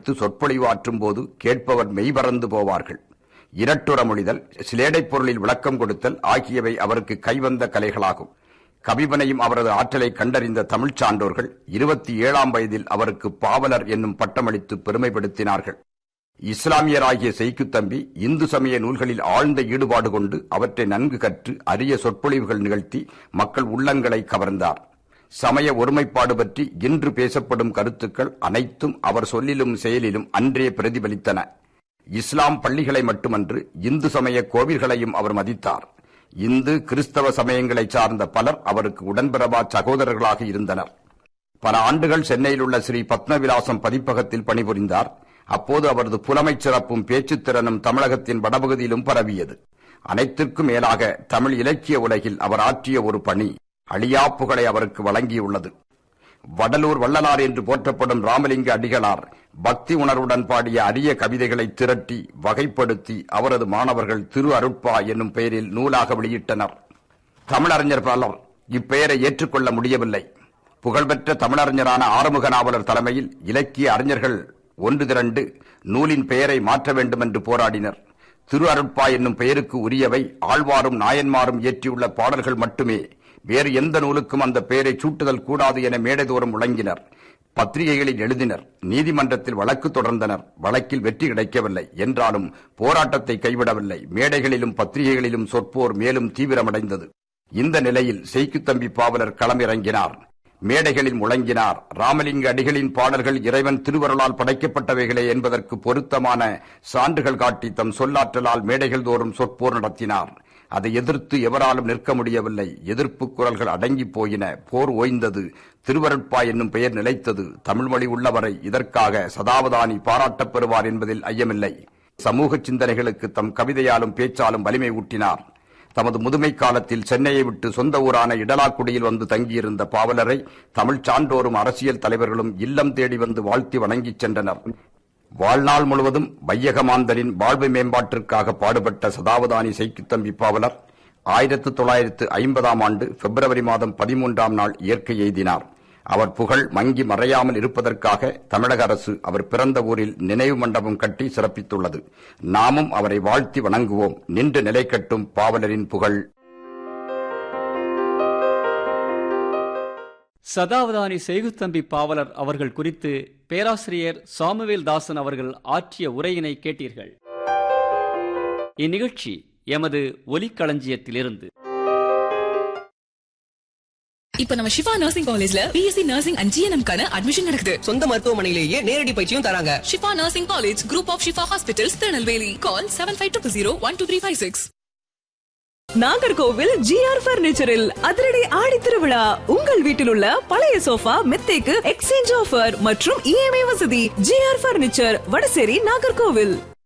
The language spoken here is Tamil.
அழைத்து சொற்பொழிவாற்றும் போது கேட்பவர் மெய்பறந்து போவார்கள் இரட்டுற மொழிதல் சிலேடைப் பொருளில் விளக்கம் கொடுத்தல் ஆகியவை அவருக்கு கைவந்த கலைகளாகும் கவிபனையும் அவரது ஆற்றலை கண்டறிந்த தமிழ்ச் சான்றோர்கள் இருபத்தி ஏழாம் வயதில் அவருக்கு பாவலர் என்னும் பட்டமளித்து பெருமைப்படுத்தினார்கள் இஸ்லாமியராகிய செய்குத்தம்பி இந்து சமய நூல்களில் ஆழ்ந்த ஈடுபாடு கொண்டு அவற்றை நன்கு கற்று அரிய சொற்பொழிவுகள் நிகழ்த்தி மக்கள் உள்ளங்களை கவர்ந்தார் சமய ஒருமைப்பாடு பற்றி இன்று பேசப்படும் கருத்துக்கள் அனைத்தும் அவர் சொல்லிலும் செயலிலும் அன்றே பிரதிபலித்தன இஸ்லாம் பள்ளிகளை மட்டுமன்று இந்து சமய கோவில்களையும் அவர் மதித்தார் இந்து கிறிஸ்தவ சமயங்களை சார்ந்த பலர் அவருக்கு உடன்பிறவா சகோதரர்களாக இருந்தனர் பல ஆண்டுகள் சென்னையில் உள்ள ஸ்ரீ பத்மவிலாசம் பதிப்பகத்தில் பணிபுரிந்தார் அப்போது அவரது புலமைச் சிறப்பும் பேச்சுத் திறனும் தமிழகத்தின் வடபகுதியிலும் பரவியது அனைத்திற்கும் மேலாக தமிழ் இலக்கிய உலகில் அவர் ஆற்றிய ஒரு பணி அழியா புகழை அவருக்கு வழங்கியுள்ளது வடலூர் வள்ளலார் என்று போற்றப்படும் ராமலிங்க அடிகளார் பக்தி உணர்வுடன் பாடிய அரிய கவிதைகளை திரட்டி வகைப்படுத்தி அவரது மாணவர்கள் திரு அருட்பா என்னும் பெயரில் நூலாக வெளியிட்டனர் தமிழறிஞர் பலர் இப்பெயரை ஏற்றுக்கொள்ள முடியவில்லை புகழ்பெற்ற தமிழறிஞரான ஆறுமுக நாவலர் தலைமையில் இலக்கிய அறிஞர்கள் ஒன்று திரண்டு நூலின் பெயரை மாற்ற வேண்டும் என்று போராடினர் திரு அருட்பா என்னும் பெயருக்கு உரியவை ஆழ்வாரும் நாயன்மாரும் இயற்றியுள்ள பாடல்கள் மட்டுமே வேறு எந்த நூலுக்கும் அந்த பெயரை சூட்டுதல் கூடாது என மேடைதோறும் முழங்கினர் பத்திரிகைகளில் எழுதினர் நீதிமன்றத்தில் வழக்கு தொடர்ந்தனர் வழக்கில் வெற்றி கிடைக்கவில்லை என்றாலும் போராட்டத்தை கைவிடவில்லை மேடைகளிலும் பத்திரிகைகளிலும் சொற்போர் மேலும் தீவிரமடைந்தது இந்த நிலையில் செய்குத்தம்பி பாவலர் களமிறங்கினார் மேடைகளில் முழங்கினார் ராமலிங்க அடிகளின் பாடல்கள் இறைவன் திருவருளால் படைக்கப்பட்டவைகளே என்பதற்கு பொருத்தமான சான்றுகள் காட்டி தம் சொல்லாற்றலால் மேடைகள் தோறும் சொற்போர் நடத்தினார் அதை எதிர்த்து எவராலும் நிற்க முடியவில்லை எதிர்ப்பு குரல்கள் அடங்கி போயின போர் ஓய்ந்தது திருவருட்பா என்னும் பெயர் நிலைத்தது தமிழ்மொழி உள்ளவரை இதற்காக சதாவதானி பாராட்டப் பெறுவார் என்பதில் ஐயமில்லை சமூக சிந்தனைகளுக்கு தம் கவிதையாலும் பேச்சாலும் வலிமை ஊட்டினார் தமது முதுமை காலத்தில் சென்னையை விட்டு சொந்த ஊரான இடலாக்குடியில் வந்து தங்கியிருந்த பாவலரை தமிழ் சான்றோரும் அரசியல் தலைவர்களும் இல்லம் தேடி வந்து வாழ்த்தி வணங்கிச் சென்றனர் வாழ்நாள் முழுவதும் வையகமாந்தரின் வாழ்வு மேம்பாட்டிற்காக பாடுபட்ட சதாவதானி செய்குத்தம்பி பாவலர் ஆயிரத்து தொள்ளாயிரத்து ஐம்பதாம் ஆண்டு பிப்ரவரி மாதம் பதிமூன்றாம் நாள் இயற்கை எய்தினார் அவர் புகழ் மங்கி மறையாமல் இருப்பதற்காக தமிழக அரசு அவர் பிறந்த ஊரில் நினைவு மண்டபம் கட்டி சிறப்பித்துள்ளது நாமும் அவரை வாழ்த்தி வணங்குவோம் நின்று நிலை கட்டும் பாவலரின் புகழ் சதாவதானி செய்குத்தம்பி பாவலர் அவர்கள் குறித்து பேராசிரியர் சாமுவேல் தாசன் அவர்கள் ஆற்றிய உரையினை கேட்டீர்கள் இந்நிகழ்ச்சி எமது ஒலிக்களஞ்சியத்திலிருந்து இப்ப நம்ம சிவா நர்சிங் காலேஜ்ல பிஎஸ்சி நர்சிங் அண்ட் ஜிஎன்எம் கான அட்மிஷன் நடக்குது சொந்த மருத்துவமனையிலேயே நேரடி பயிற்சியும் தராங்க Shifa nursing college group of Shifa hospitals Tirunelveli call seven five two zero one two three five six Nagercoil GR பர்னிச்சரில் அதிரடி ஆடி திருவிழா உங்கள் வீட்டில் உள்ள பழைய சோஃபா மெத்தைக்கு எக்ஸ்சேஞ்ச் ஆஃபர் மற்றும் இஎம்ஐ வசதி ஜிஆர் பர்னிச்சர் வடசேரி நாகர்கோவில்